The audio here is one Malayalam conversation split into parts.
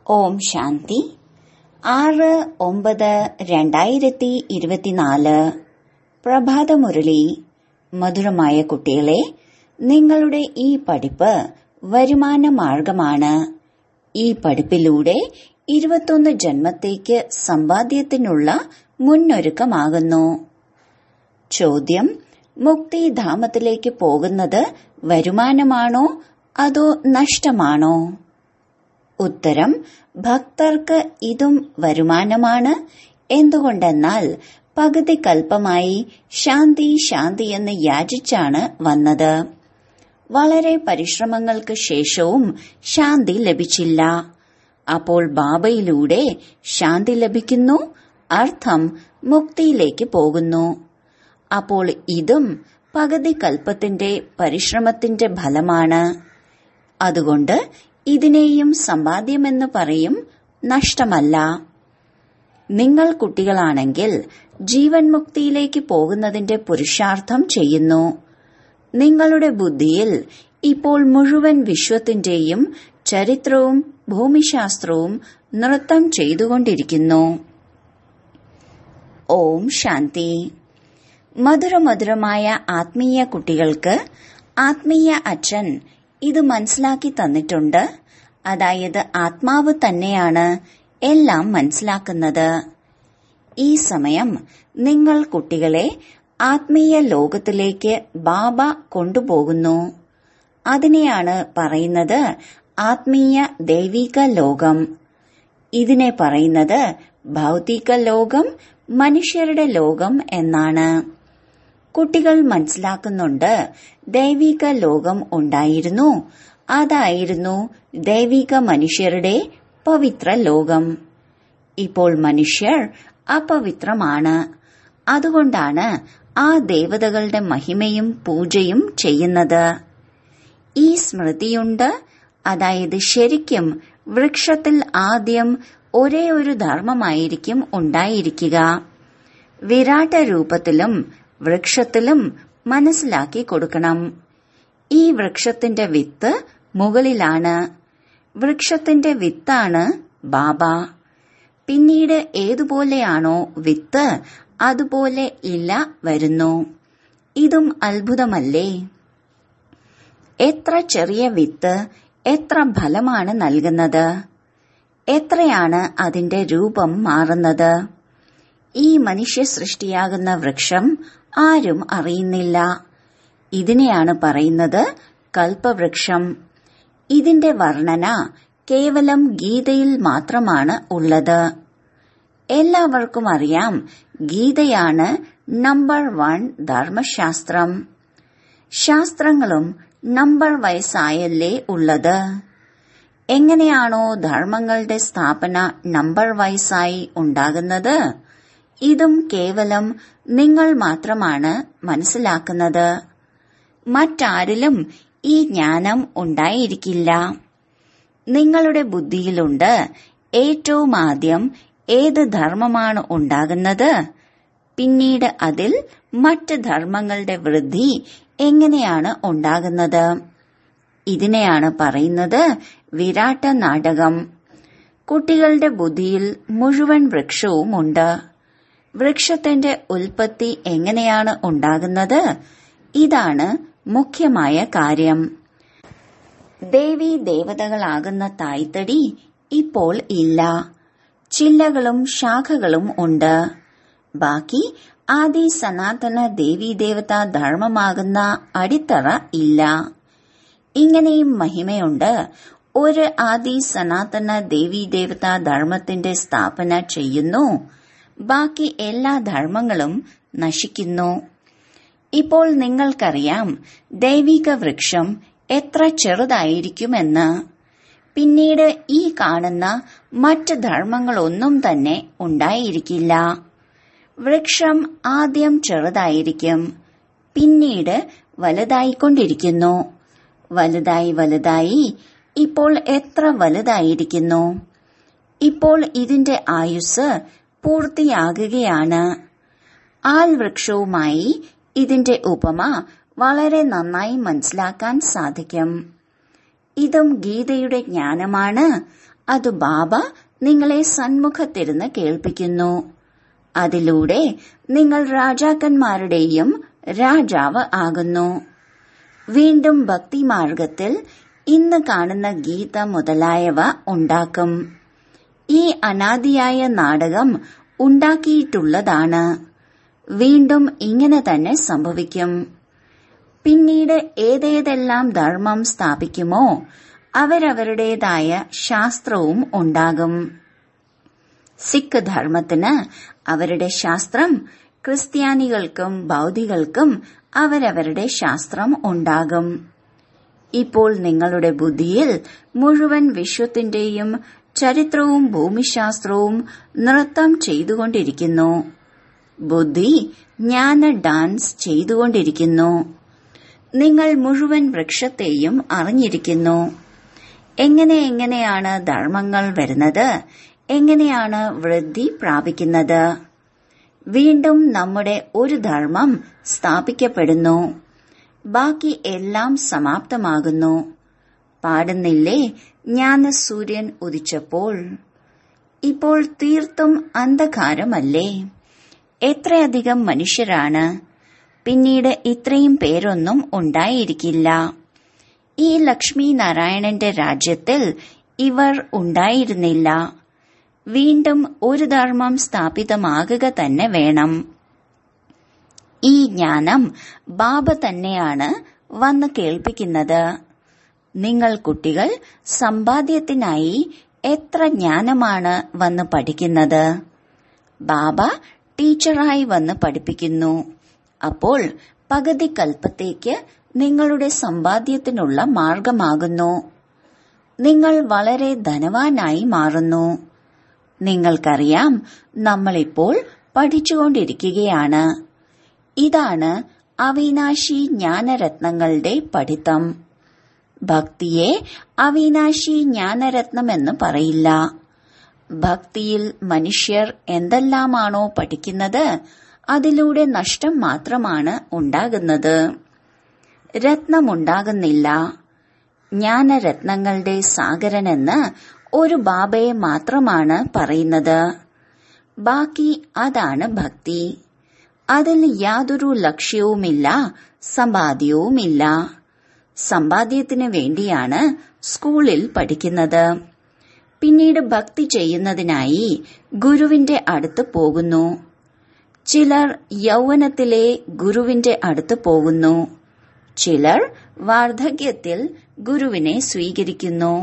ഓം ശാന്തി ആറ് ഒമ്പത് രണ്ടായിരത്തി ഇരുപത്തിനാല് പ്രഭാതമുരളി മധുരമായ കുട്ടികളെ നിങ്ങളുടെ ഈ പഠിപ്പ് വരുമാന മാർഗമാണ് ഈ പഠിപ്പിലൂടെ ഇരുപത്തൊന്ന് ജന്മത്തേക്ക് സമ്പാദ്യത്തിനുള്ള മുന്നൊരുക്കമാകുന്നു ചോദ്യം മുക്തിധാമത്തിലേക്ക് പോകുന്നത് വരുമാനമാണോ അതോ നഷ്ടമാണോ ഉത്തരം ഭക്തർക്ക് ഇതും വരുമാനമാണ് എന്തുകൊണ്ടെന്നാൽ പകുതി കൽപ്പമായി ശാന്തി ശാന്തി എന്ന് യാചിച്ചാണ് വന്നത് വളരെ പരിശ്രമങ്ങൾക്ക് ശേഷവും ശാന്തി ലഭിച്ചില്ല അപ്പോൾ ബാബയിലൂടെ ശാന്തി ലഭിക്കുന്നു അർത്ഥം മുക്തിയിലേക്ക് പോകുന്നു അപ്പോൾ ഇതും പകുതി കൽപ്പത്തിന്റെ പരിശ്രമത്തിന്റെ ഫലമാണ് അതുകൊണ്ട് ഇതിനെയും സമ്പാദ്യമെന്ന് പറയും നഷ്ടമല്ല നിങ്ങൾ കുട്ടികളാണെങ്കിൽ ജീവൻ മുക്തിയിലേക്ക് പോകുന്നതിന്റെ പുരുഷാർത്ഥം ചെയ്യുന്നു നിങ്ങളുടെ ബുദ്ധിയിൽ ഇപ്പോൾ മുഴുവൻ വിശ്വത്തിന്റെയും ചരിത്രവും ഭൂമിശാസ്ത്രവും നൃത്തം ചെയ്തുകൊണ്ടിരിക്കുന്നു ഓം ശാന്തി മധുരമധുരമായ ആത്മീയ കുട്ടികൾക്ക് ആത്മീയ അച്ഛൻ ഇത് മനസ്സിലാക്കി തന്നിട്ടുണ്ട് അതായത് ആത്മാവ് തന്നെയാണ് എല്ലാം മനസ്സിലാക്കുന്നത് ഈ സമയം നിങ്ങൾ കുട്ടികളെ ആത്മീയ ലോകത്തിലേക്ക് ബാബ കൊണ്ടുപോകുന്നു അതിനെയാണ് പറയുന്നത് ആത്മീയ ദൈവിക ലോകം ഇതിനെ പറയുന്നത് ഭൗതിക ലോകം മനുഷ്യരുടെ ലോകം എന്നാണ് കുട്ടികൾ മനസ്സിലാക്കുന്നുണ്ട് ദൈവിക ലോകം ഉണ്ടായിരുന്നു അതായിരുന്നു ദൈവിക മനുഷ്യരുടെ പവിത്ര ലോകം ഇപ്പോൾ മനുഷ്യർ അപവിത്രമാണ് അതുകൊണ്ടാണ് ആ ദേവതകളുടെ മഹിമയും പൂജയും ചെയ്യുന്നത് ഈ സ്മൃതിയുണ്ട് അതായത് ശരിക്കും വൃക്ഷത്തിൽ ആദ്യം ഒരേ ഒരു ധർമ്മമായിരിക്കും ഉണ്ടായിരിക്കുക വിരാട്ട രൂപത്തിലും വൃക്ഷത്തിലും മനസ്സിലാക്കി കൊടുക്കണം ഈ വൃക്ഷത്തിന്റെ വിത്ത് മുകളിലാണ് വൃക്ഷത്തിന്റെ വിത്താണ് ബാബ പിന്നീട് ഏതുപോലെയാണോ വിത്ത് അതുപോലെ ഇല വരുന്നു ഇതും അത്ഭുതമല്ലേ എത്ര ചെറിയ വിത്ത് എത്ര ഫലമാണ് നൽകുന്നത് എത്രയാണ് അതിന്റെ രൂപം മാറുന്നത് ഈ മനുഷ്യ സൃഷ്ടിയാകുന്ന വൃക്ഷം ആരും അറിയുന്നില്ല ഇതിനെയാണ് പറയുന്നത് കൽപ്പവൃക്ഷം ഇതിന്റെ വർണ്ണന കേവലം ഗീതയിൽ മാത്രമാണ് ഉള്ളത് എല്ലാവർക്കും അറിയാം ഗീതയാണ് നമ്പർ വൺ ധർമ്മശാസ്ത്രം ശാസ്ത്രങ്ങളും നമ്പർ വയസ്സായല്ലേ ഉള്ളത് എങ്ങനെയാണോ ധർമ്മങ്ങളുടെ സ്ഥാപന നമ്പർ വയസ്സായി ഉണ്ടാകുന്നത് ഇതും കേവലം നിങ്ങൾ മാത്രമാണ് മനസ്സിലാക്കുന്നത് മറ്റാരിലും ഈ ജ്ഞാനം ഉണ്ടായിരിക്കില്ല നിങ്ങളുടെ ബുദ്ധിയിലുണ്ട് ഏറ്റവും ആദ്യം ഏത് ധർമ്മമാണ് ഉണ്ടാകുന്നത് പിന്നീട് അതിൽ മറ്റ് ധർമ്മങ്ങളുടെ വൃദ്ധി എങ്ങനെയാണ് ഉണ്ടാകുന്നത് ഇതിനെയാണ് പറയുന്നത് വിരാട്ട നാടകം കുട്ടികളുടെ ബുദ്ധിയിൽ മുഴുവൻ വൃക്ഷവുമുണ്ട് വൃക്ഷത്തിന്റെ ഉൽപ്പത്തി എങ്ങനെയാണ് ഉണ്ടാകുന്നത് ഇതാണ് മുഖ്യമായ കാര്യം ദേവി ദേവതകളാകുന്ന തായ്തടി ഇപ്പോൾ ഇല്ല ചില്ലകളും ശാഖകളും ഉണ്ട് ബാക്കി ആദി സനാതന ദേവീദേവതാ ധർമ്മമാകുന്ന അടിത്തറ ഇല്ല ഇങ്ങനെയും മഹിമയുണ്ട് ഒരു ആദി സനാതന ദേവീദേവതാ ധർമ്മത്തിന്റെ സ്ഥാപന ചെയ്യുന്നു ബാക്കി എല്ലാ ധർമ്മങ്ങളും നശിക്കുന്നു ഇപ്പോൾ നിങ്ങൾക്കറിയാം ദൈവിക വൃക്ഷം എത്ര ചെറുതായിരിക്കുമെന്ന് പിന്നീട് ഈ കാണുന്ന മറ്റ് ധർമ്മങ്ങളൊന്നും തന്നെ ഉണ്ടായിരിക്കില്ല വൃക്ഷം ആദ്യം ചെറുതായിരിക്കും പിന്നീട് വലുതായിക്കൊണ്ടിരിക്കുന്നു വലുതായി വലുതായി ഇപ്പോൾ എത്ര വലുതായിരിക്കുന്നു ഇപ്പോൾ ഇതിന്റെ ആയുസ് പൂർത്തിയാകുകയാണ് ആൽ വൃക്ഷവുമായി ഇതിന്റെ ഉപമ വളരെ നന്നായി മനസ്സിലാക്കാൻ സാധിക്കും ഇതും ഗീതയുടെ ജ്ഞാനമാണ് അത് ബാബ നിങ്ങളെ സന്മുഖത്തിരുന്ന് കേൾപ്പിക്കുന്നു അതിലൂടെ നിങ്ങൾ രാജാക്കന്മാരുടെയും രാജാവ് ആകുന്നു വീണ്ടും ഭക്തിമാർഗത്തിൽ ഇന്ന് കാണുന്ന ഗീത മുതലായവ ഉണ്ടാക്കും ഈ അനാദിയായ നാടകം ഉണ്ടാക്കിയിട്ടുള്ളതാണ് വീണ്ടും ഇങ്ങനെ തന്നെ സംഭവിക്കും പിന്നീട് ഏതേതെല്ലാം ധർമ്മം സ്ഥാപിക്കുമോ അവരവരുടേതായ ശാസ്ത്രവും ഉണ്ടാകും സിഖ് ധർമ്മത്തിന് അവരുടെ ശാസ്ത്രം ക്രിസ്ത്യാനികൾക്കും ബൗദ്ധികൾക്കും അവരവരുടെ ശാസ്ത്രം ഉണ്ടാകും ഇപ്പോൾ നിങ്ങളുടെ ബുദ്ധിയിൽ മുഴുവൻ വിശ്വത്തിന്റെയും ചരിത്രവും ഭൂമിശാസ്ത്രവും നൃത്തം ചെയ്തുകൊണ്ടിരിക്കുന്നു ബുദ്ധി ജ്ഞാന ഡാൻസ് ചെയ്തുകൊണ്ടിരിക്കുന്നു നിങ്ങൾ മുഴുവൻ വൃക്ഷത്തെയും അറിഞ്ഞിരിക്കുന്നു എങ്ങനെ എങ്ങനെയാണ് ധർമ്മങ്ങൾ വരുന്നത് എങ്ങനെയാണ് വൃദ്ധി പ്രാപിക്കുന്നത് വീണ്ടും നമ്മുടെ ഒരു ധർമ്മം സ്ഥാപിക്കപ്പെടുന്നു ബാക്കി എല്ലാം സമാപ്തമാകുന്നു പാടുന്നില്ലേ ജ്ഞാന സൂര്യൻ ഉദിച്ചപ്പോൾ ഇപ്പോൾ തീർത്തും അന്ധകാരമല്ലേ എത്രയധികം മനുഷ്യരാണ് പിന്നീട് ഇത്രയും പേരൊന്നും ഉണ്ടായിരിക്കില്ല ഈ ലക്ഷ്മി നാരായണന്റെ രാജ്യത്തിൽ ഇവർ ഉണ്ടായിരുന്നില്ല വീണ്ടും ഒരു ധർമ്മം സ്ഥാപിതമാകുക തന്നെ വേണം ഈ ജ്ഞാനം ബാബ തന്നെയാണ് വന്ന് കേൾപ്പിക്കുന്നത് നിങ്ങൾ കുട്ടികൾ സമ്പാദ്യത്തിനായി എത്ര ജ്ഞാനമാണ് വന്ന് പഠിക്കുന്നത് ബാബ ടീച്ചറായി വന്ന് പഠിപ്പിക്കുന്നു അപ്പോൾ പകുതി കൽപ്പത്തേക്ക് നിങ്ങളുടെ സമ്പാദ്യത്തിനുള്ള മാർഗമാകുന്നു നിങ്ങൾ വളരെ ധനവാനായി മാറുന്നു നിങ്ങൾക്കറിയാം നമ്മളിപ്പോൾ പഠിച്ചുകൊണ്ടിരിക്കുകയാണ് ഇതാണ് അവിനാശി ജ്ഞാനരത്നങ്ങളുടെ പഠിത്തം ഭക്തിയെ അവിനാശി ജ്ഞാനരത്നം എന്ന് പറയില്ല ഭക്തിയിൽ മനുഷ്യർ എന്തെല്ലാമാണോ പഠിക്കുന്നത് അതിലൂടെ നഷ്ടം മാത്രമാണ് ഉണ്ടാകുന്നത് രത്നമുണ്ടാകുന്നില്ല ജ്ഞാനരത്നങ്ങളുടെ സാഗരനെന്ന് ഒരു ബാബയെ മാത്രമാണ് പറയുന്നത് ബാക്കി അതാണ് ഭക്തി അതിൽ യാതൊരു ലക്ഷ്യവുമില്ല സമ്പാദ്യവുമില്ല സമ്പാദ്യത്തിന് വേണ്ടിയാണ് സ്കൂളിൽ പഠിക്കുന്നത് പിന്നീട് ഭക്തി ചെയ്യുന്നതിനായി ഗുരുവിന്റെ അടുത്ത് പോകുന്നു ചിലർ യൗവനത്തിലെ ഗുരുവിന്റെ അടുത്ത് പോകുന്നു ചിലർ വാർദ്ധക്യത്തിൽ ഗുരുവിനെ സ്വീകരിക്കുന്നു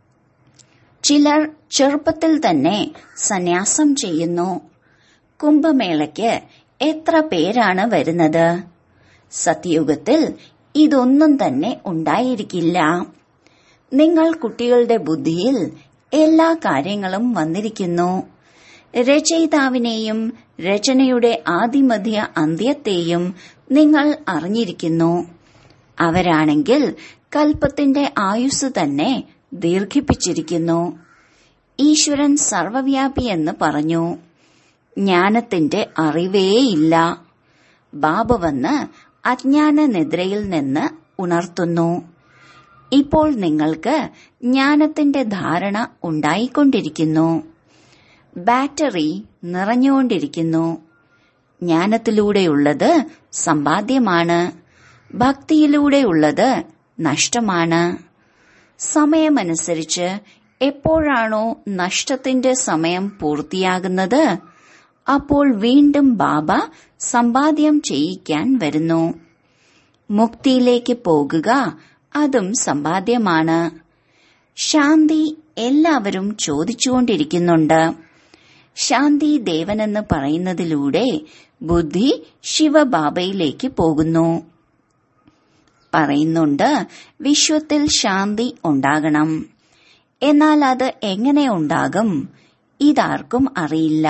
ചിലർ ചെറുപ്പത്തിൽ തന്നെ സന്യാസം ചെയ്യുന്നു കുംഭമേളയ്ക്ക് എത്ര പേരാണ് വരുന്നത് സത്യയുഗത്തിൽ ഇതൊന്നും തന്നെ ഉണ്ടായിരിക്കില്ല നിങ്ങൾ കുട്ടികളുടെ ബുദ്ധിയിൽ എല്ലാ കാര്യങ്ങളും വന്നിരിക്കുന്നു രചയിതാവിനെയും രചനയുടെ ആദിമധ്യ അന്ത്യത്തെയും നിങ്ങൾ അറിഞ്ഞിരിക്കുന്നു അവരാണെങ്കിൽ കൽപ്പത്തിന്റെ ആയുസ് തന്നെ ദീർഘിപ്പിച്ചിരിക്കുന്നു ഈശ്വരൻ സർവവ്യാപി എന്ന് പറഞ്ഞു ജ്ഞാനത്തിന്റെ അറിവേയില്ല ബാബ വന്ന് അജ്ഞാന നിദ്രയിൽ നിന്ന് ഉണർത്തുന്നു ഇപ്പോൾ നിങ്ങൾക്ക് ജ്ഞാനത്തിന്റെ ധാരണ ഉണ്ടായിക്കൊണ്ടിരിക്കുന്നു ബാറ്ററി നിറഞ്ഞുകൊണ്ടിരിക്കുന്നു ജ്ഞാനത്തിലൂടെയുള്ളത് സമ്പാദ്യമാണ് ഭക്തിയിലൂടെയുള്ളത് നഷ്ടമാണ് സമയമനുസരിച്ച് എപ്പോഴാണോ നഷ്ടത്തിന്റെ സമയം പൂർത്തിയാകുന്നത് അപ്പോൾ വീണ്ടും ബാബ സമ്പാദ്യം ചെയ്യിക്കാൻ വരുന്നു മുക്തിയിലേക്ക് പോകുക അതും സമ്പാദ്യമാണ് ശാന്തി എല്ലാവരും ചോദിച്ചുകൊണ്ടിരിക്കുന്നുണ്ട് ശാന്തി ദേവനെന്ന് പറയുന്നതിലൂടെ ബുദ്ധി ശിവബാബയിലേക്ക് പോകുന്നു പറയുന്നുണ്ട് വിശ്വത്തിൽ ശാന്തി ഉണ്ടാകണം എന്നാൽ അത് എങ്ങനെ ഉണ്ടാകും ഇതാർക്കും അറിയില്ല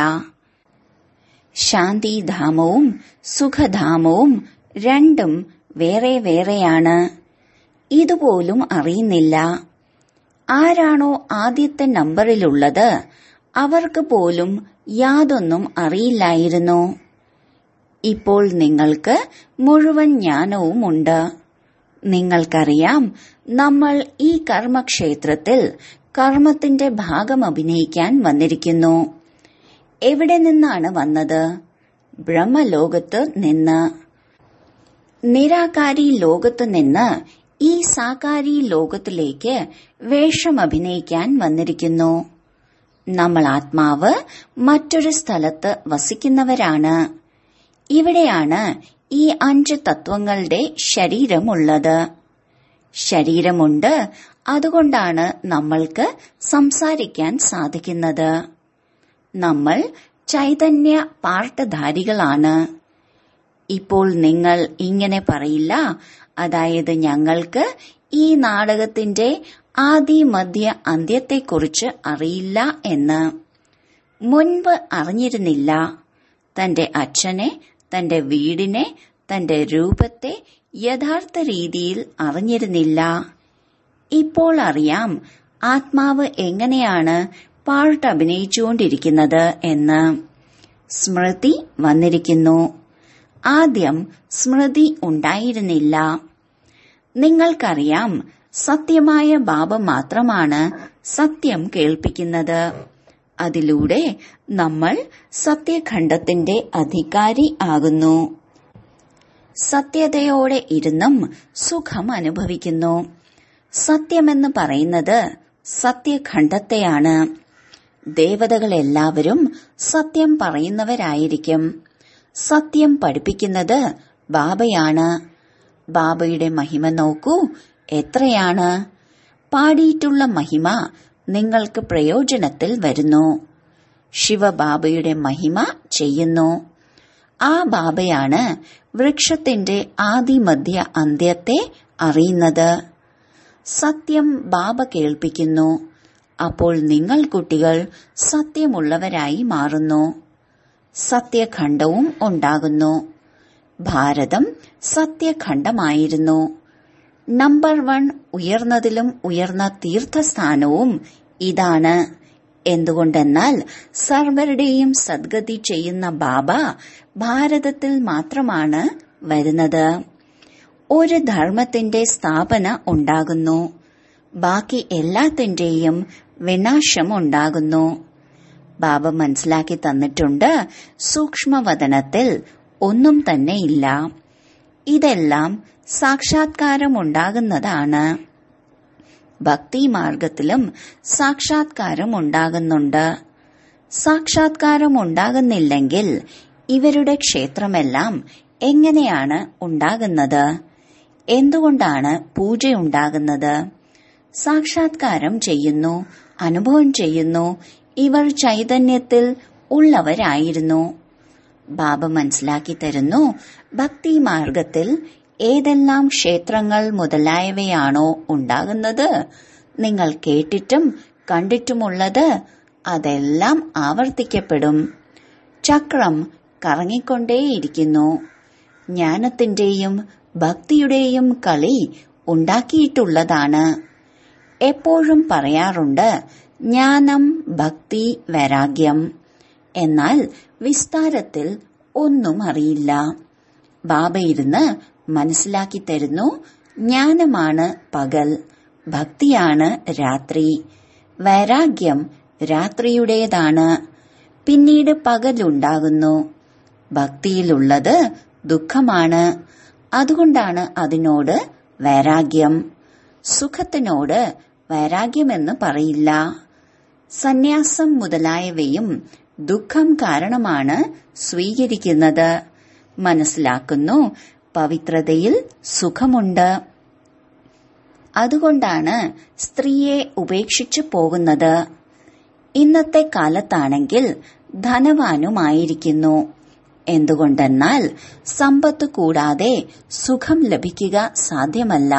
ശാന്തിധാമവും സുഖധാമവും രണ്ടും വേറെ വേറെയാണ് ഇതുപോലും അറിയുന്നില്ല ആരാണോ ആദ്യത്തെ നമ്പറിലുള്ളത് അവർക്ക് പോലും യാതൊന്നും അറിയില്ലായിരുന്നു ഇപ്പോൾ നിങ്ങൾക്ക് മുഴുവൻ ജ്ഞാനവുമുണ്ട് നിങ്ങൾക്കറിയാം നമ്മൾ ഈ കർമ്മക്ഷേത്രത്തിൽ കർമ്മത്തിന്റെ ഭാഗം അഭിനയിക്കാൻ വന്നിരിക്കുന്നു എവിടെ നിന്നാണ് വന്നത് ബ്രഹ്മലോകത്ത് നിന്ന് നിരാകാരി ലോകത്ത് നിന്ന് ഈ സാകാരി ലോകത്തിലേക്ക് വേഷം അഭിനയിക്കാൻ വന്നിരിക്കുന്നു നമ്മൾ ആത്മാവ് മറ്റൊരു സ്ഥലത്ത് വസിക്കുന്നവരാണ് ഇവിടെയാണ് ഈ അഞ്ച് തത്വങ്ങളുടെ ശരീരമുള്ളത് ശരീരമുണ്ട് അതുകൊണ്ടാണ് നമ്മൾക്ക് സംസാരിക്കാൻ സാധിക്കുന്നത് നമ്മൾ ചൈതന്യ പാർട്ടധാരികളാണ് ഇപ്പോൾ നിങ്ങൾ ഇങ്ങനെ പറയില്ല അതായത് ഞങ്ങൾക്ക് ഈ നാടകത്തിന്റെ ആദി മധ്യ അന്ത്യത്തെക്കുറിച്ച് അറിയില്ല എന്ന് മുൻപ് അറിഞ്ഞിരുന്നില്ല തന്റെ അച്ഛനെ തന്റെ വീടിനെ തന്റെ രൂപത്തെ യഥാർത്ഥ രീതിയിൽ അറിഞ്ഞിരുന്നില്ല ഇപ്പോൾ അറിയാം ആത്മാവ് എങ്ങനെയാണ് പാർട്ട് അഭിനയിച്ചുകൊണ്ടിരിക്കുന്നത് എന്ന് സ്മൃതി വന്നിരിക്കുന്നു ആദ്യം സ്മൃതി ഉണ്ടായിരുന്നില്ല നിങ്ങൾക്കറിയാം സത്യമായ ബാബ മാത്രമാണ് സത്യം കേൾപ്പിക്കുന്നത് അതിലൂടെ നമ്മൾ സത്യഖണ്ഡത്തിന്റെ അധികാരി ആകുന്നു സത്യതയോടെ ഇരുന്നും സുഖം അനുഭവിക്കുന്നു സത്യമെന്ന് പറയുന്നത് സത്യഖണ്ഡത്തെയാണ് ദേവതകളെല്ലാവരും സത്യം പറയുന്നവരായിരിക്കും സത്യം പഠിപ്പിക്കുന്നത് ബാബയാണ് ബാബയുടെ മഹിമ നോക്കൂ എത്രയാണ് പാടിയിട്ടുള്ള മഹിമ നിങ്ങൾക്ക് പ്രയോജനത്തിൽ വരുന്നു ശിവബാബയുടെ മഹിമ ചെയ്യുന്നു ആ ബാബയാണ് വൃക്ഷത്തിന്റെ ആദിമധ്യ അന്ത്യത്തെ അറിയുന്നത് സത്യം ബാബ കേൾപ്പിക്കുന്നു അപ്പോൾ നിങ്ങൾ കുട്ടികൾ സത്യമുള്ളവരായി മാറുന്നു സത്യഖണ്ഡവും ഉണ്ടാകുന്നു ഭാരതം സത്യഖണ്ഡമായിരുന്നു നമ്പർ വൺ ഉയർന്നതിലും ഉയർന്ന തീർത്ഥസ്ഥാനവും ഇതാണ് എന്തുകൊണ്ടെന്നാൽ സർവരുടെയും സദ്ഗതി ചെയ്യുന്ന ബാബ ഭാരതത്തിൽ മാത്രമാണ് വരുന്നത് ഒരു ധർമ്മത്തിന്റെ സ്ഥാപന ഉണ്ടാകുന്നു ബാക്കി എല്ലാത്തിന്റെയും വിനാശം ഉണ്ടാകുന്നു ബാബ മനസ്സിലാക്കി തന്നിട്ടുണ്ട് സൂക്ഷ്മവതനത്തിൽ ഒന്നും തന്നെ ഇല്ല ഇതെല്ലാം സാക്ഷാത്കാരം ഉണ്ടാകുന്നതാണ് ഭക്തി മാർഗത്തിലും സാക്ഷാത്കാരം ഉണ്ടാകുന്നുണ്ട് സാക്ഷാത്കാരം ഉണ്ടാകുന്നില്ലെങ്കിൽ ഇവരുടെ ക്ഷേത്രമെല്ലാം എങ്ങനെയാണ് ഉണ്ടാകുന്നത് എന്തുകൊണ്ടാണ് പൂജയുണ്ടാകുന്നത് സാക്ഷാത്കാരം ചെയ്യുന്നു അനുഭവം ചെയ്യുന്നു ഇവർ ചൈതന്യത്തിൽ ഉള്ളവരായിരുന്നു ബാബ മനസ്സിലാക്കി തരുന്നു ഭക്തി മാർഗത്തിൽ ഏതെല്ലാം ക്ഷേത്രങ്ങൾ മുതലായവയാണോ ഉണ്ടാകുന്നത് നിങ്ങൾ കേട്ടിട്ടും കണ്ടിട്ടുമുള്ളത് അതെല്ലാം ആവർത്തിക്കപ്പെടും ചക്രം കറങ്ങിക്കൊണ്ടേയിരിക്കുന്നു ജ്ഞാനത്തിന്റെയും ഭക്തിയുടെയും കളി ഉണ്ടാക്കിയിട്ടുള്ളതാണ് എപ്പോഴും പറയാറുണ്ട് ജ്ഞാനം ഭക്തി വൈരാഗ്യം എന്നാൽ വിസ്താരത്തിൽ ഒന്നും അറിയില്ല ബാബ ഇരുന്ന് മനസ്സിലാക്കി തരുന്നു ജ്ഞാനമാണ് പകൽ ഭക്തിയാണ് രാത്രി വൈരാഗ്യം രാത്രിയുടേതാണ് പിന്നീട് പകലുണ്ടാകുന്നു ഭക്തിയിലുള്ളത് ദുഃഖമാണ് അതുകൊണ്ടാണ് അതിനോട് വൈരാഗ്യം സുഖത്തിനോട് വൈരാഗ്യമെന്ന് പറയില്ല സന്യാസം മുതലായവയും ദുഃഖം കാരണമാണ് സ്വീകരിക്കുന്നത് മനസ്സിലാക്കുന്നു പവിത്രതയിൽ സുഖമുണ്ട് അതുകൊണ്ടാണ് സ്ത്രീയെ ഉപേക്ഷിച്ചു പോകുന്നത് ഇന്നത്തെ കാലത്താണെങ്കിൽ ധനവാനുമായിരിക്കുന്നു എന്തുകൊണ്ടെന്നാൽ സമ്പത്ത് കൂടാതെ സുഖം ലഭിക്കുക സാധ്യമല്ല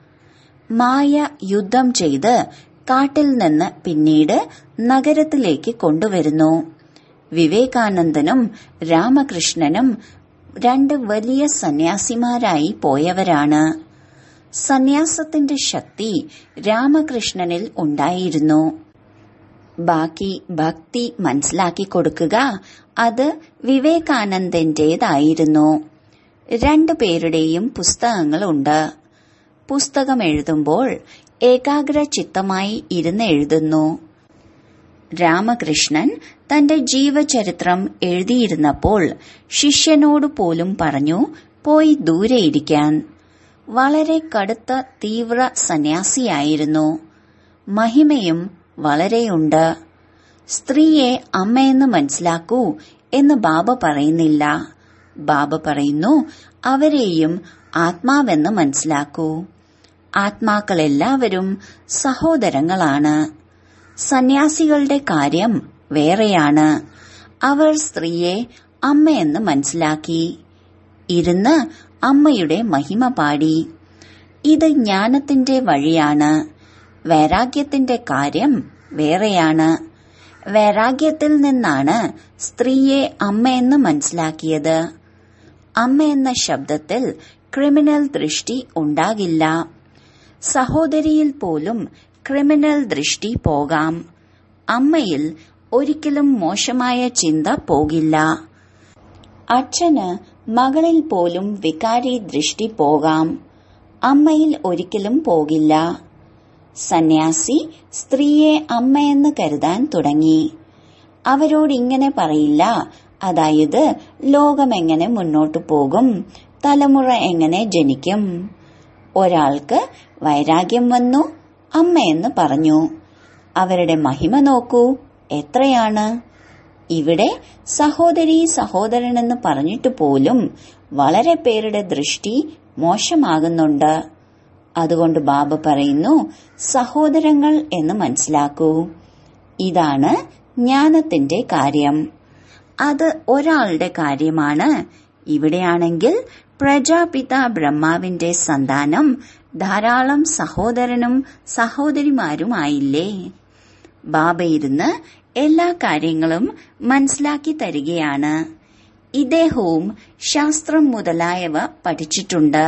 മായ യുദ്ധം ചെയ്ത് കാട്ടിൽ നിന്ന് പിന്നീട് നഗരത്തിലേക്ക് കൊണ്ടുവരുന്നു വിവേകാനന്ദനും രാമകൃഷ്ണനും രണ്ട് വലിയ സന്യാസിമാരായി പോയവരാണ് സന്യാസത്തിന്റെ ശക്തി രാമകൃഷ്ണനിൽ ഉണ്ടായിരുന്നു ബാക്കി ഭക്തി മനസ്സിലാക്കി കൊടുക്കുക അത് വിവേകാനന്ദന്റേതായിരുന്നു രണ്ടു പേരുടെയും പുസ്തകങ്ങളുണ്ട് പുസ്തകം എഴുതുമ്പോൾ ഏകാഗ്ര ചിത്തമായി ഇരുന്ന് എഴുതുന്നു രാമകൃഷ്ണൻ തന്റെ ജീവചരിത്രം എഴുതിയിരുന്നപ്പോൾ ശിഷ്യനോട് പോലും പറഞ്ഞു പോയി ദൂരെ ഇരിക്കാൻ വളരെ കടുത്ത തീവ്ര സന്യാസിയായിരുന്നു മഹിമയും വളരെയുണ്ട് സ്ത്രീയെ അമ്മയെന്ന് മനസ്സിലാക്കൂ എന്ന് ബാബ പറയുന്നില്ല ബാബ പറയുന്നു അവരെയും ആത്മാവെന്ന് മനസ്സിലാക്കൂ ആത്മാക്കളെല്ലാവരും സഹോദരങ്ങളാണ് സന്യാസികളുടെ കാര്യം വേറെയാണ് അവർ സ്ത്രീയെ അമ്മയെന്ന് മനസ്സിലാക്കി ഇരുന്ന് അമ്മയുടെ മഹിമ പാടി ഇത് ജ്ഞാനത്തിന്റെ വഴിയാണ് വൈരാഗ്യത്തിന്റെ കാര്യം വേറെയാണ് വൈരാഗ്യത്തിൽ നിന്നാണ് സ്ത്രീയെ അമ്മയെന്ന് മനസ്സിലാക്കിയത് അമ്മ എന്ന ശബ്ദത്തിൽ ക്രിമിനൽ ദൃഷ്ടി ഉണ്ടാകില്ല സഹോദരിയിൽ പോലും ക്രിമിനൽ ദൃഷ്ടി പോകാം അമ്മയിൽ ഒരിക്കലും മോശമായ ചിന്ത പോകില്ല അച്ഛന് മകളിൽ പോലും വികാരി ദൃഷ്ടി പോകാം അമ്മയിൽ ഒരിക്കലും പോകില്ല സന്യാസി സ്ത്രീയെ അമ്മയെന്ന് കരുതാൻ തുടങ്ങി അവരോട് ഇങ്ങനെ പറയില്ല അതായത് ലോകം എങ്ങനെ മുന്നോട്ടു പോകും തലമുറ എങ്ങനെ ജനിക്കും ഒരാൾക്ക് വൈരാഗ്യം വന്നു അമ്മയെന്ന് പറഞ്ഞു അവരുടെ മഹിമ നോക്കൂ എത്രയാണ് ഇവിടെ സഹോദരി സഹോദരനെന്ന് പറഞ്ഞിട്ട് പോലും വളരെ പേരുടെ ദൃഷ്ടി മോശമാകുന്നുണ്ട് അതുകൊണ്ട് ബാബ പറയുന്നു സഹോദരങ്ങൾ എന്ന് മനസ്സിലാക്കൂ ഇതാണ് ജ്ഞാനത്തിന്റെ കാര്യം അത് ഒരാളുടെ കാര്യമാണ് ഇവിടെയാണെങ്കിൽ പ്രജാപിത ബ്രഹ്മാവിന്റെ സന്താനം ധാരാളം സഹോദരനും സഹോദരിമാരുമായില്ലേ ബാബ ഇരുന്ന് എല്ലാ കാര്യങ്ങളും മനസ്സിലാക്കി തരികയാണ് ഇദ്ദേഹവും ശാസ്ത്രം മുതലായവ പഠിച്ചിട്ടുണ്ട്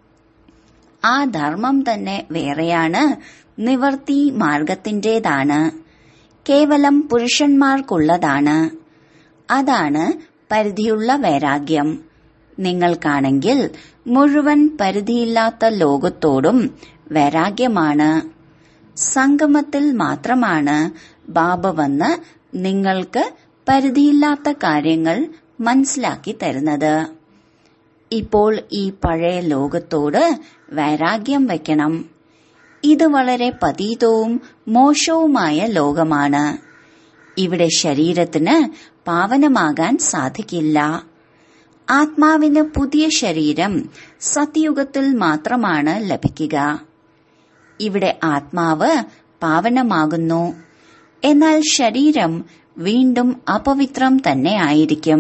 ആ ധർമ്മം തന്നെ വേറെയാണ് നിവർത്തി മാർഗത്തിന്റേതാണ് കേവലം പുരുഷന്മാർക്കുള്ളതാണ് അതാണ് പരിധിയുള്ള വൈരാഗ്യം നിങ്ങൾക്കാണെങ്കിൽ മുഴുവൻ പരിധിയില്ലാത്ത ലോകത്തോടും വൈരാഗ്യമാണ് സംഗമത്തിൽ മാത്രമാണ് ബാബ വന്ന് നിങ്ങൾക്ക് പരിധിയില്ലാത്ത കാര്യങ്ങൾ മനസ്സിലാക്കി തരുന്നത് ഇപ്പോൾ ഈ പഴയ ലോകത്തോട് വൈരാഗ്യം വെക്കണം ഇത് വളരെ പതീതവും മോശവുമായ ലോകമാണ് ഇവിടെ ശരീരത്തിന് പാവനമാകാൻ സാധിക്കില്ല ആത്മാവിന് പുതിയ ശരീരം സത്യുഗത്തിൽ മാത്രമാണ് ലഭിക്കുക ഇവിടെ ആത്മാവ് പാവനമാകുന്നു എന്നാൽ ശരീരം വീണ്ടും അപവിത്രം തന്നെ ആയിരിക്കും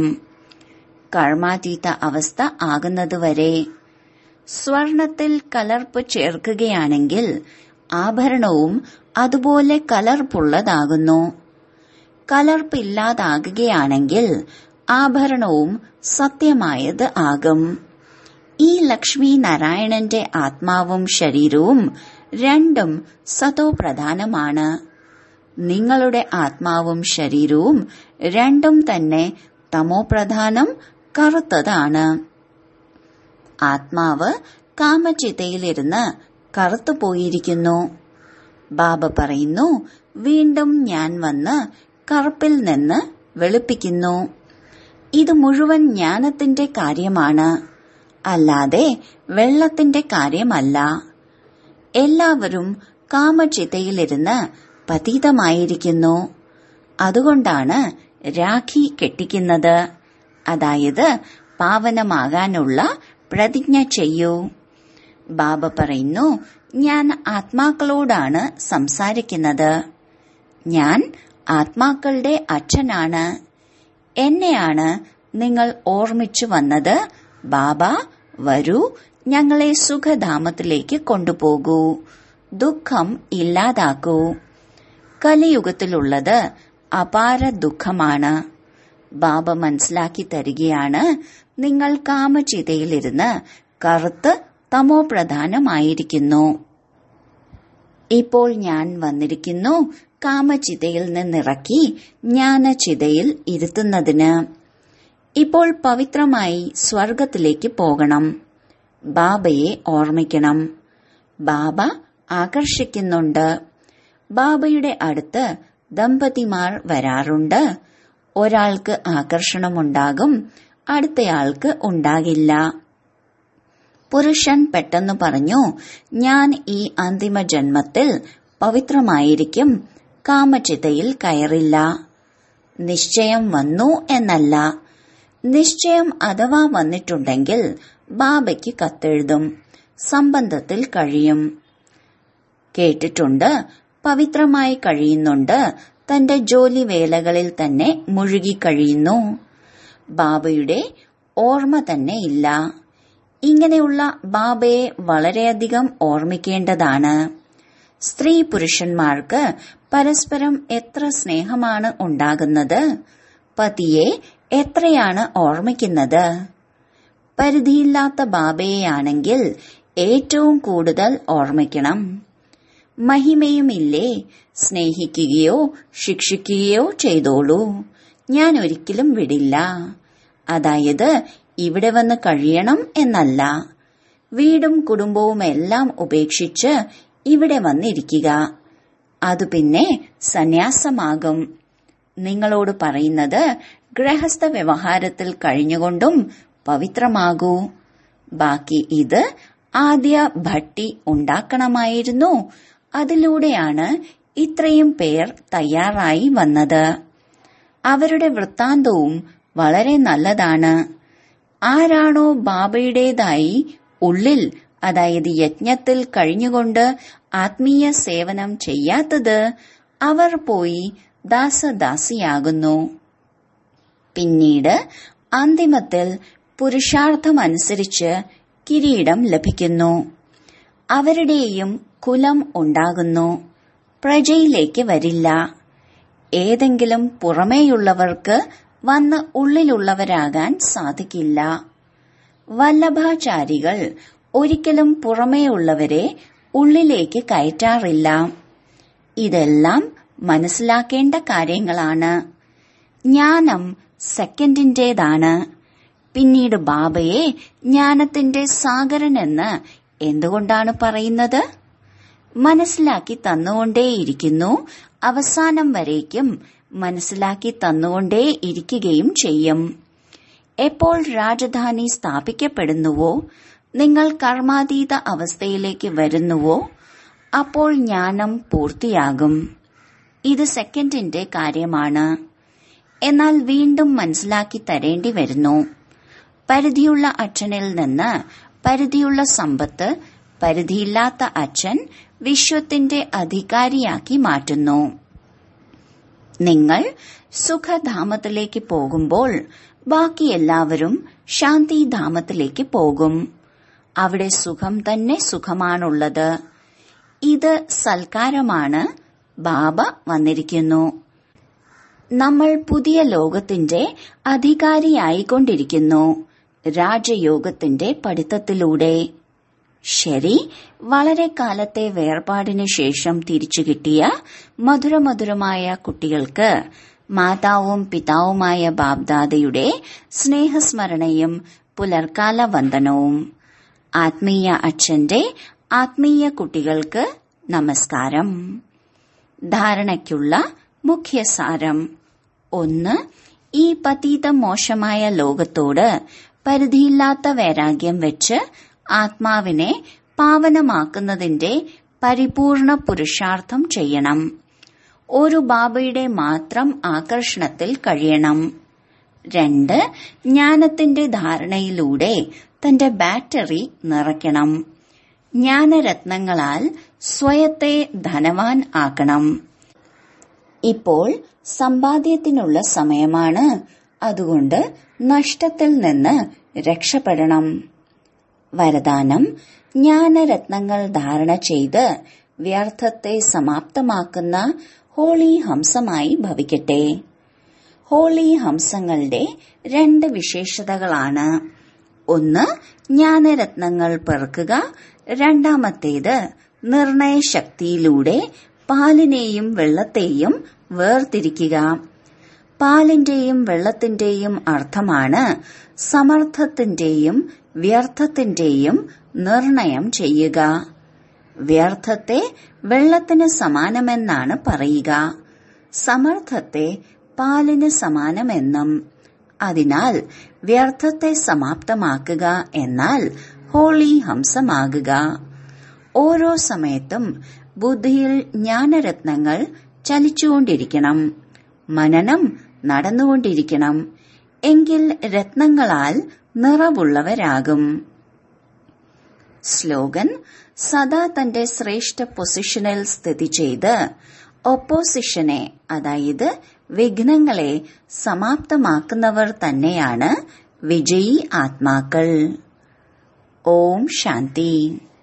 കർമാതീത അവസ്ഥ ആകുന്നതുവരെ സ്വർണത്തിൽ കലർപ്പ് ചേർക്കുകയാണെങ്കിൽ ആഭരണവും അതുപോലെ കലർപ്പുള്ളതാകുന്നു കലർപ്പില്ലാതാകുകയാണെങ്കിൽ ആഭരണവും സത്യമായത് ആകും ഈ ലക്ഷ്മി നാരായണന്റെ ആത്മാവും ശരീരവും രണ്ടും സതോ പ്രധാനമാണ് നിങ്ങളുടെ ആത്മാവും ശരീരവും രണ്ടും തന്നെ തമോ പ്രധാനം കറുത്തതാണ് ആത്മാവ് കാമചിതയിലിരുന്ന് കറുത്തുപോയിരിക്കുന്നു ബാബ പറയുന്നു വീണ്ടും ഞാൻ വന്ന് കറുപ്പിൽ നിന്ന് വെളുപ്പിക്കുന്നു ഇത് മുഴുവൻ ജ്ഞാനത്തിന്റെ കാര്യമാണ് അല്ലാതെ വെള്ളത്തിന്റെ കാര്യമല്ല എല്ലാവരും കാമചിതയിലിരുന്ന് പതീതമായിരിക്കുന്നു അതുകൊണ്ടാണ് രാഖി കെട്ടിക്കുന്നത് അതായത് പാവനമാകാനുള്ള പ്രതിജ്ഞ ചെയ്യൂ ബാബ പറയുന്നു ഞാൻ ആത്മാക്കളോടാണ് സംസാരിക്കുന്നത് ഞാൻ ആത്മാക്കളുടെ അച്ഛനാണ് എന്നെയാണ് നിങ്ങൾ ഓർമ്മിച്ചു വന്നത് ബാബ വരൂ ഞങ്ങളെ സുഖധാമത്തിലേക്ക് കൊണ്ടുപോകൂ ദുഃഖം ഇല്ലാതാക്കൂ കലിയുഗത്തിലുള്ളത് അപാര ദുഃഖമാണ് ബാബ മനസ്സിലാക്കി തരികയാണ് നിങ്ങൾ കാമചിതയിലിരുന്ന് കറുത്ത് തമോ പ്രധാനമായിരിക്കുന്നു ഇപ്പോൾ ഞാൻ വന്നിരിക്കുന്നു കാമചിതയിൽ നിന്നിറക്കി ജ്ഞാനചിതയിൽ ഇരുത്തുന്നതിന് ഇപ്പോൾ പവിത്രമായി സ്വർഗത്തിലേക്ക് പോകണം ബാബയെ ഓർമ്മിക്കണം ബാബ ആകർഷിക്കുന്നുണ്ട് ബാബയുടെ അടുത്ത് ദമ്പതിമാർ വരാറുണ്ട് ഒരാൾക്ക് ആകർഷണമുണ്ടാകും അടുത്തയാൾക്ക് ഉണ്ടാകില്ല പുരുഷൻ പെട്ടെന്ന് പറഞ്ഞു ഞാൻ ഈ അന്തിമ ജന്മത്തിൽ പവിത്രമായിരിക്കും കാമചിതയിൽ കയറില്ല നിശ്ചയം വന്നു എന്നല്ല നിശ്ചയം അഥവാ വന്നിട്ടുണ്ടെങ്കിൽ ബാബയ്ക്ക് കത്തെഴുതും സംബന്ധത്തിൽ കഴിയും കേട്ടിട്ടുണ്ട് പവിത്രമായി കഴിയുന്നുണ്ട് തന്റെ ജോലി വേലകളിൽ തന്നെ മുഴുകി കഴിയുന്നു ബാബയുടെ ഓർമ്മ തന്നെ ഇല്ല ഇങ്ങനെയുള്ള ബാബയെ വളരെയധികം ഓർമ്മിക്കേണ്ടതാണ് സ്ത്രീ പുരുഷന്മാർക്ക് പരസ്പരം എത്ര സ്നേഹമാണ് ഉണ്ടാകുന്നത് പതിയെ എത്രയാണ് ഓർമ്മിക്കുന്നത് പരിധിയില്ലാത്ത ബാബയെയാണെങ്കിൽ ഏറ്റവും കൂടുതൽ ഓർമ്മിക്കണം മഹിമയുമില്ലേ സ്നേഹിക്കുകയോ ശിക്ഷിക്കുകയോ ചെയ്തോളൂ ഞാൻ ഒരിക്കലും വിടില്ല അതായത് ഇവിടെ വന്ന് കഴിയണം എന്നല്ല വീടും കുടുംബവും എല്ലാം ഉപേക്ഷിച്ച് ഇവിടെ വന്നിരിക്കുക അത് പിന്നെ സന്യാസമാകും നിങ്ങളോട് പറയുന്നത് ഗൃഹസ്ഥ വ്യവഹാരത്തിൽ കഴിഞ്ഞുകൊണ്ടും പവിത്രമാകൂ ബാക്കി ഇത് ആദ്യ ഭട്ടി ഉണ്ടാക്കണമായിരുന്നു അതിലൂടെയാണ് ഇത്രയും പേർ തയ്യാറായി വന്നത് അവരുടെ വൃത്താന്തവും വളരെ നല്ലതാണ് ആരാണോ ബാബയുടേതായി ഉള്ളിൽ അതായത് യജ്ഞത്തിൽ കഴിഞ്ഞുകൊണ്ട് ആത്മീയ സേവനം ചെയ്യാത്തത് അവർ പോയി ദാസദാസിയാകുന്നു പിന്നീട് അന്തിമത്തിൽ പുരുഷാർത്ഥമനുസരിച്ച് കിരീടം ലഭിക്കുന്നു അവരുടെയും കുലം ഉണ്ടാകുന്നു പ്രജയിലേക്ക് വരില്ല ഏതെങ്കിലും പുറമേയുള്ളവർക്ക് വന്ന് ഉള്ളിലുള്ളവരാകാൻ സാധിക്കില്ല വല്ലഭാചാരികൾ ഒരിക്കലും പുറമേയുള്ളവരെ ഉള്ളിലേക്ക് കയറ്റാറില്ല ഇതെല്ലാം മനസ്സിലാക്കേണ്ട കാര്യങ്ങളാണ് ജ്ഞാനം സെക്കൻഡിന്റേതാണ് പിന്നീട് ബാബയെ ജ്ഞാനത്തിന്റെ സാഗരൻ എന്ന് എന്തുകൊണ്ടാണ് പറയുന്നത് മനസ്സിലാക്കി തന്നുകൊണ്ടേയിരിക്കുന്നു അവസാനം വരേക്കും മനസ്സിലാക്കി തന്നുകൊണ്ടേ ഇരിക്കുകയും ചെയ്യും എപ്പോൾ രാജധാനി സ്ഥാപിക്കപ്പെടുന്നുവോ നിങ്ങൾ കർമാതീത അവസ്ഥയിലേക്ക് വരുന്നുവോ അപ്പോൾ ജ്ഞാനം പൂർത്തിയാകും ഇത് സെക്കൻഡിന്റെ കാര്യമാണ് എന്നാൽ വീണ്ടും മനസ്സിലാക്കി തരേണ്ടി വരുന്നു പരിധിയുള്ള അച്ഛനിൽ നിന്ന് പരിധിയുള്ള സമ്പത്ത് പരിധിയില്ലാത്ത അച്ഛൻ വിശ്വത്തിന്റെ അധികാരിയാക്കി മാറ്റുന്നു നിങ്ങൾ സുഖധാമത്തിലേക്ക് പോകുമ്പോൾ ബാക്കി എല്ലാവരും ശാന്തിധാമത്തിലേക്ക് പോകും അവിടെ സുഖം തന്നെ സുഖമാണുള്ളത് ഇത് സൽക്കാരമാണ് ബാബ വന്നിരിക്കുന്നു നമ്മൾ പുതിയ ലോകത്തിന്റെ അധികാരിയായിക്കൊണ്ടിരിക്കുന്നു രാജയോഗത്തിന്റെ പഠിത്തത്തിലൂടെ ശരി വളരെ കാലത്തെ വേർപാടിന് ശേഷം തിരിച്ചു കിട്ടിയ മധുരമധുരമായ കുട്ടികൾക്ക് മാതാവും പിതാവുമായ ബാബ്ദാദയുടെ സ്നേഹസ്മരണയും പുലർക്കാല വന്ദനവും ആത്മീയ അച്ഛന്റെ ആത്മീയ കുട്ടികൾക്ക് നമസ്കാരം ധാരണയ്ക്കുള്ള മുഖ്യസാരം ഒന്ന് ഈ പതീത മോശമായ ലോകത്തോട് പരിധിയില്ലാത്ത വൈരാഗ്യം വെച്ച് ആത്മാവിനെ പാവനമാക്കുന്നതിന്റെ പരിപൂർണ പുരുഷാർത്ഥം ചെയ്യണം ഒരു ബാബയുടെ മാത്രം ആകർഷണത്തിൽ കഴിയണം രണ്ട് ജ്ഞാനത്തിന്റെ ധാരണയിലൂടെ തന്റെ ബാറ്ററി നിറയ്ക്കണം ജ്ഞാനരത്നങ്ങളാൽ സ്വയത്തെ ധനവാൻ ആക്കണം ഇപ്പോൾ സമ്പാദ്യത്തിനുള്ള സമയമാണ് അതുകൊണ്ട് നഷ്ടത്തിൽ നിന്ന് രക്ഷപ്പെടണം വരദാനം ജ്ഞാനരത്നങ്ങൾ ധാരണ ചെയ്ത് വ്യർത്ഥത്തെ സമാപ്തമാക്കുന്ന ഹോളി ഹംസമായി ഭവിക്കട്ടെ ഹോളി ഹംസങ്ങളുടെ രണ്ട് വിശേഷതകളാണ് ഒന്ന് ജ്ഞാനരത്നങ്ങൾ പെറുക്കുക രണ്ടാമത്തേത് നിർണയശക്തിയിലൂടെ പാലിനെയും വെള്ളത്തെയും വേർതിരിക്കുക പാലിന്റെയും വെള്ളത്തിന്റെയും അർത്ഥമാണ് സമർത്ഥത്തിന്റെയും വ്യർത്ഥത്തിന്റെയും നിർണയം ചെയ്യുക വ്യർത്ഥത്തെ വെള്ളത്തിന് സമാനമെന്നാണ് പറയുക സമർത്ഥത്തെ പാലിന് സമാനമെന്നും അതിനാൽ വ്യർത്ഥത്തെ സമാപ്തമാക്കുക എന്നാൽ ഹോളി ഹംസമാകുക ഓരോ സമയത്തും ബുദ്ധിയിൽ ജ്ഞാനരത്നങ്ങൾ ചലിച്ചുകൊണ്ടിരിക്കണം മനനം നടന്നുകൊണ്ടിരിക്കണം എങ്കിൽ രത്നങ്ങളാൽ നിറവുള്ളവരാകും സ്ലോഗൻ സദാ തന്റെ ശ്രേഷ്ഠ പൊസിഷനിൽ സ്ഥിതി ചെയ്ത് ഒപ്പോസിഷനെ അതായത് വിഘ്നങ്ങളെ സമാപ്തമാക്കുന്നവർ തന്നെയാണ് വിജയി ആത്മാക്കൾ ഓം ശാന്തി